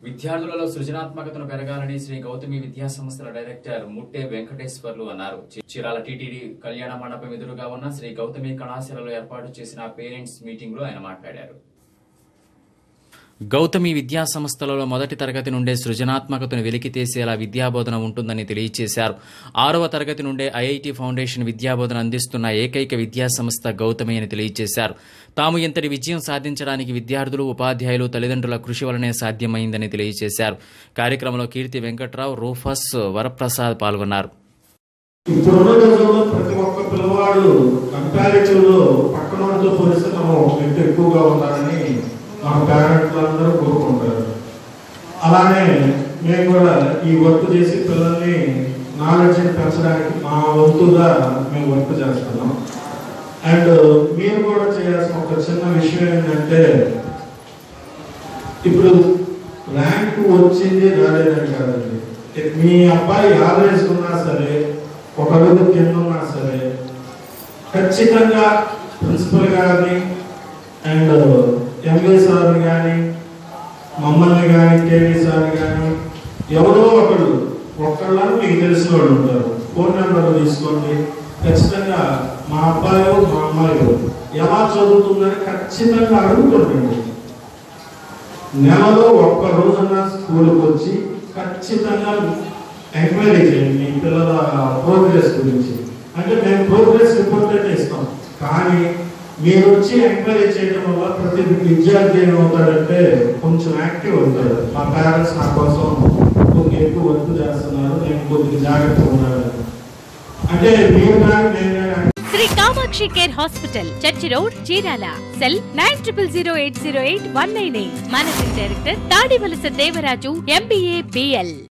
విద్యార్థులలో సృజనాత్మకతను పెరగాలని శ్రీ గౌతమి విద్యా సంస్థల డైరెక్టర్ ముట్టే వెంకటేశ్వర్లు అన్నారు చి- చీరాల టీటీడీ కళ్యాణ మండపం ఎదురుగా ఉన్న శ్రీ గౌతమి కళాశాలలో ఏర్పాటు చేసిన పేరెంట్స్ మీటింగ్ లో ఆయన మాట్లాడారు గౌతమి విద్యా సంస్థలలో మొదటి తరగతి నుండే సృజనాత్మకతను వెలికితీసేలా విద్యాబోధన ఉంటుందని తెలియజేశారు ఆరవ తరగతి నుండే ఐఐటి ఫౌండేషన్ విద్యాబోధన అందిస్తున్న ఏకైక విద్యా సంస్థ గౌతమి అని తెలియజేశారు తాము ఇంతటి విజయం సాధించడానికి విద్యార్థులు ఉపాధ్యాయులు తల్లిదండ్రుల కృషి వలనే సాధ్యమైందని తెలియజేశారు కార్యక్రమంలో కీర్తి వెంకట్రావు రూఫస్ వరప్రసాద్ పాల్గొన్నారు ఇప్పుడున్న రోజుల్లో ప్రతి ఒక్క పిల్లవాడు కంపారిటివ్ లో పక్కన వాళ్ళతో పోలిస్తే మనం ఎంత ఎక్కువగా ఉండాలని మన పేరెంట్లు అందరూ కోరుకుంటారు అలానే మేము కూడా ఈ వర్క్ చేసి పిల్లల్ని నాలెడ్జ్ పెంచడానికి మా వంతుగా మేము వర్క్ చేస్తున్నాం అండ్ మీరు కూడా చేయాల్సిన ఒక చిన్న విషయం ఏంటంటే ఇప్పుడు ర్యాంక్ వచ్చింది రాలేదని కాదండి మీ అబ్బాయి యావరేజ్ ఉన్నా సరే ఒక అడుగు కింద ఉన్నా సరే ఖచ్చితంగా ప్రిన్సిపల్ గారిని అండ్ ఎంఏ సార్ని కానీ మమ్మల్ని కానీ కేవీ సార్ని కానీ ఎవరో ఒకడు ఒక్కళ్ళని మీకు తెలిసిన వాళ్ళు ఉంటారు ఫోన్ నెంబర్ తీసుకోండి ఖచ్చితంగా మా అబ్బాయి మా అమ్మాయి ఎలా చదువుతుందని ఖచ్చితంగా అడుగుతుండండి నెలలో ఒక్క రోజున స్కూల్కి వచ్చి ఖచ్చితంగా ఎంక్వైరీ చేయండి మీ పిల్లల ప్రోగ్రెస్ గురించి అంటే మేము ప్రోగ్రెస్ రిపోర్ట్ అయితే ఇస్తాం కానీ మీరు వచ్చి ఎంక్వైరీ చేయడం వల్ల ప్రతి విద్యార్థి ఏమవుతాడంటే కొంచెం యాక్టివ్ అవుతాడు మా పేరెంట్స్ నా కోసం కొద్దిగా ఎక్కువ వర్క్ చేస్తున్నారు నేను కొద్దిగా జాగ్రత్తగా ఉన్నాను అంటే మీరు కానీ నేను కానీ Sri Kamakshi care hospital church road Chirala cell nine triple zero eight zero eight one nine eight managing director Tadivalasa Devaraju MBA BL